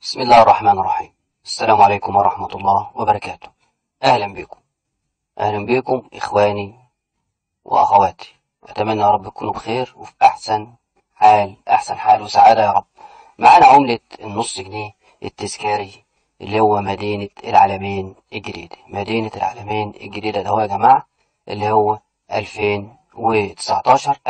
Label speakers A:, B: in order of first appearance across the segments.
A: بسم الله الرحمن الرحيم السلام عليكم ورحمة الله وبركاته أهلا بكم أهلا بكم إخواني وأخواتي أتمنى يا رب تكونوا بخير وفي أحسن حال أحسن حال وسعادة يا رب معانا عملة النص جنيه التذكاري اللي هو مدينة العلمين الجديدة مدينة العلمين الجديدة ده هو يا جماعة اللي هو 2019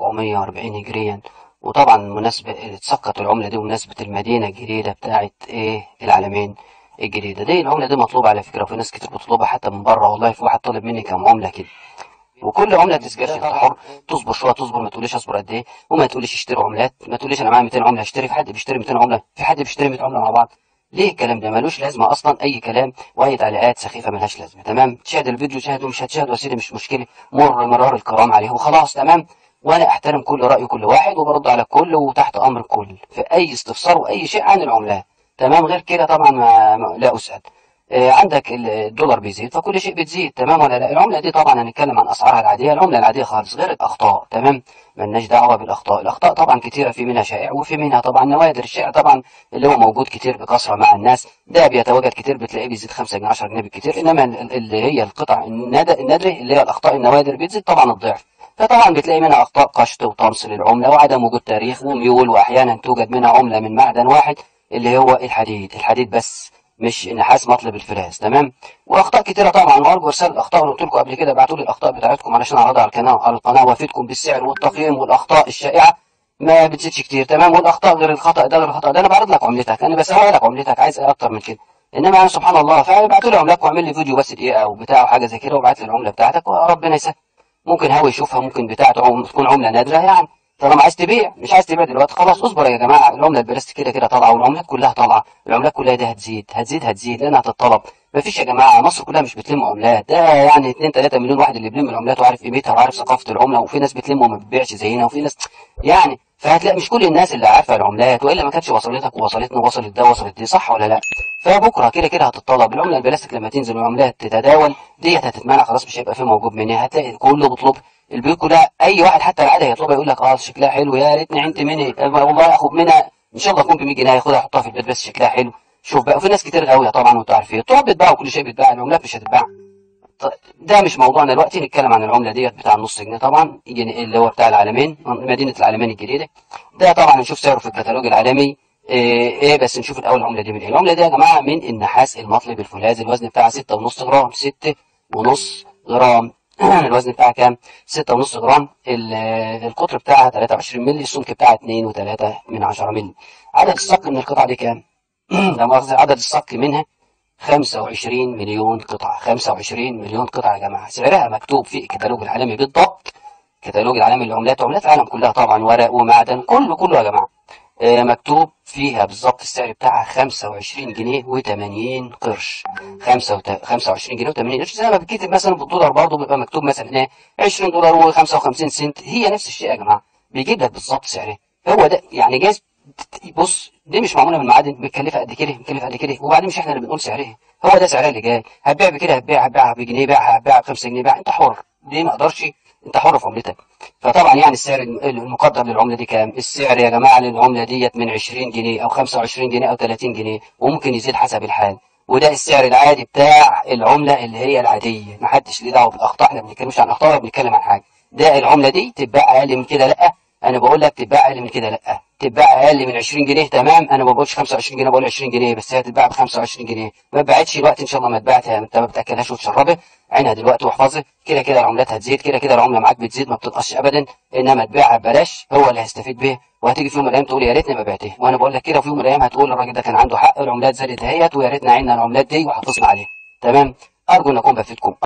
A: 1440 هجريا وطبعا مناسبة اتسقط العملة دي بمناسبة المدينة الجديدة بتاعت ايه العلمين الجديدة دي العملة دي مطلوبة على فكرة وفي ناس كتير بتطلبها حتى من بره والله في واحد طالب مني كام عملة كده وكل عملة تسجيل انت حر تصبر شوية تصبر ما تقوليش اصبر قد ايه وما تقوليش اشتري عملات ما تقوليش انا معايا 200 عملة اشتري في حد بيشتري 200 عملة في حد بيشتري 100 عملة مع بعض ليه الكلام ده ملوش لازمة أصلا أي كلام وأي تعليقات سخيفة ملهاش لازمة تمام تشاهد الفيديو شاهده مش هتشاهده يا سيدي مش مشكلة مر مرار الكرام عليه وخلاص تمام وانا احترم كل راي كل واحد وبرد على الكل وتحت امر الكل في اي استفسار واي شيء عن العملات تمام غير كده طبعا ما ما- لا اسال آه، عندك ال- الدولار بيزيد فكل شيء بتزيد تمام ولا لا العمله دي طبعا هنتكلم عن اسعارها العاديه العمله العاديه خالص غير الاخطاء تمام ملناش دعوه بالاخطاء الاخطاء طبعا كتيره في منها شائع وفي منها طبعا نوادر الشائع طبعا اللي هو موجود كتير بكثره مع الناس ده بيتواجد كتير بتلاقيه بيزيد 5 جنيه 10 جنيه بالكتير انما ال- اللي هي القطع الناد- النادره اللي هي الاخطاء النوادر بتزيد طبعا الضعف فطبعا بتلاقي منها اخطاء قشط وطمس للعمله وعدم وجود تاريخ وميول واحيانا توجد منها عمله من معدن واحد اللي هو الحديد الحديد بس مش نحاس مطلب الفلاس تمام واخطاء كتيره طبعا وارجو ارسال الاخطاء اللي قلت لكم قبل كده ابعتوا لي الاخطاء بتاعتكم علشان اعرضها على القناه على القناه وافيدكم بالسعر والتقييم والاخطاء الشائعه ما بتزيدش كتير تمام والاخطاء غير الخطا ده غير الخطا ده انا بعرض لك عملتك انا بسوي لك عملتك عايز ايه اكتر من كده انما انا سبحان الله فابعتوا لي عملك واعمل لي فيديو بس دقيقه او بتاع او حاجه زي كده وابعت لي العمله بتاعتك وربنا يسهل ممكن هو يشوفها ممكن بتاعته عم- تكون عمله نادره يعني طالما عايز تبيع مش عايز تبيع دلوقتي خلاص اصبر يا جماعه العمله البلاستيك كده كده طالعه والعملات كلها طالعه العملات كلها دي هتزيد هتزيد هتزيد لانها هتتطلب مفيش يا جماعه مصر كلها مش بتلم عملات ده يعني 2 3 مليون واحد اللي بيلم العملات وعارف قيمتها وعارف ثقافه العمله وفي ناس بتلم وما بتبيعش زينا وفي ناس يعني فهتلاقي مش كل الناس اللي عارفه العملات والا ما كانتش وصلتك ووصلتنا ووصلت ده وصلت دي صح ولا لا فبكره كده كده هتتطلب العمله البلاستيك لما تنزل والعملات تتداول ديت هتتمنع خلاص مش هيبقى في موجود منها هتلاقي كله بيطلب البيوت كلها اي واحد حتى العادي هيطلبها يقول لك اه شكلها حلو يا ريتني عندي مني والله اخد منها ان شاء الله تكون ب 100 جنيه ياخدها يحطها في البيت بس شكلها حلو شوف بقى وفي ناس كتير قوي طبعا وانتوا عارفين التراب بيتباع وكل شيء بيتباع العملات مش هتتباع ط- ده مش موضوعنا دلوقتي نتكلم عن العمله ديت بتاع النص جنيه طبعا يجي اللي هو بتاع العالمين مدينه العالمين الجديده ده طبعا نشوف سعره في الكتالوج العالمي ايه, إيه بس نشوف الاول العمله دي من ايه العمله دي يا جماعه من النحاس المطلب الفولاذي الوزن بتاعها 6.5 جرام 6.5 جرام الوزن بتاعها كام 6.5 جرام ال- القطر بتاعها 23 مللي السمك بتاعها 2.3 من 10 مللي عدد الصك من القطعه دي كام لا مؤاخذه عدد الصك منها 25 مليون قطعة 25 مليون قطعة يا جماعة سعرها مكتوب في الكتالوج العالمي بالضبط كتالوج العالمي للعملات عملات العالم كلها طبعا ورق ومعدن كله كله يا جماعة آه، مكتوب فيها بالظبط السعر بتاعها 25 جنيه و80 قرش 25 جنيه و80 قرش زي ما بتكتب مثلا بالدولار برضه بيبقى مكتوب مثلا ايه 20 دولار و55 سنت هي نفس الشيء يا جماعة بيجيب لك بالظبط سعرها هو ده يعني جايز بص دي مش معموله من معادن متكلفه قد كده متكلفه قد كده وبعدين مش احنا اللي بنقول سعرها هو ده سعرها اللي جاي هتبيع بكده هتبيع هتبيعها بجنيه بيعها هتبيعها ب 5 جنيه بيع انت حر دي ما اقدرش انت حر في عملتك فطبعا يعني السعر الم- المقدر للعمله دي كام السعر يا جماعه للعمله ديت من 20 جنيه او 25 جنيه او 30 جنيه وممكن يزيد حسب الحال وده السعر العادي بتاع العمله اللي هي العاديه ما حدش ليه دعوه بالاخطاء احنا ما بنتكلمش عن اخطاء ولا بنتكلم عن حاجه ده العمله دي تتباع اقل من كده لا انا بقول لك تتباع اقل من كده لا تتباع اقل من 20 جنيه تمام انا ما بقولش 25 جنيه بقول 20 جنيه بس هي تتباع ب 25 جنيه ما اتباعتش الوقت ان شاء الله ما اتباعت انت ما بتاكلهاش وتشربها عينها دلوقتي واحفظها كده كده العملات هتزيد كده كده العمله معاك بتزيد ما بتنقصش ابدا انما تبيعها ببلاش هو اللي هيستفيد بيها وهتيجي في يوم من الايام تقول يا ريتني ما بعتها وانا بقول لك كده وفي يوم من الايام هتقول الراجل ده كان عنده حق العملات زادت اهيت ويا ريتنا عيننا العملات دي وحافظنا عليها تمام ارجو ان اكون بفيدكم